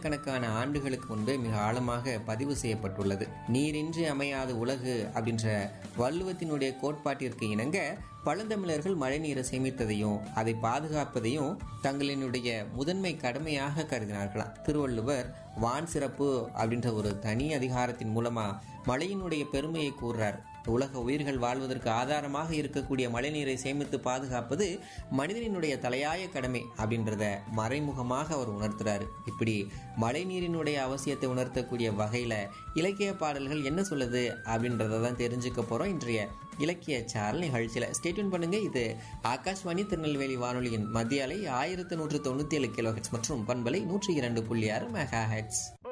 ஆயிரக்கணக்கான ஆண்டுகளுக்கு முன்பே மிக ஆழமாக பதிவு செய்யப்பட்டுள்ளது நீரின்றி அமையாத உலகு அப்படின்ற வள்ளுவத்தினுடைய கோட்பாட்டிற்கு இணங்க பழந்தமிழர்கள் மழைநீரை சேமித்ததையும் அதை பாதுகாப்பதையும் தங்களினுடைய முதன்மை கடமையாக கருதினார்களாம் திருவள்ளுவர் வான் சிறப்பு அப்படின்ற ஒரு தனி அதிகாரத்தின் மூலமா மழையினுடைய பெருமையை கூறுறார் உலக உயிர்கள் வாழ்வதற்கு ஆதாரமாக இருக்கக்கூடிய மழைநீரை சேமித்து பாதுகாப்பது மனிதனினுடைய தலையாய கடமை அப்படின்றத மறைமுகமாக அவர் உணர்த்துறாரு இப்படி மழைநீரினுடைய அவசியத்தை உணர்த்தக்கூடிய வகையில இலக்கிய பாடல்கள் என்ன சொல்லுது அப்படின்றத தான் தெரிஞ்சுக்க போறோம் இன்றைய இலக்கிய சாரல் நிகழ்ச்சியில ஸ்டேட்யூன் பண்ணுங்க இது ஆகாஷ்வாணி திருநெல்வேலி வானொலியின் மத்திய அலை ஆயிரத்தி நூற்று தொண்ணூத்தி ஏழு கிலோ மற்றும் பண்பலை நூற்றி இரண்டு புள்ளி ஆறு மெகா ஹெட்ஸ்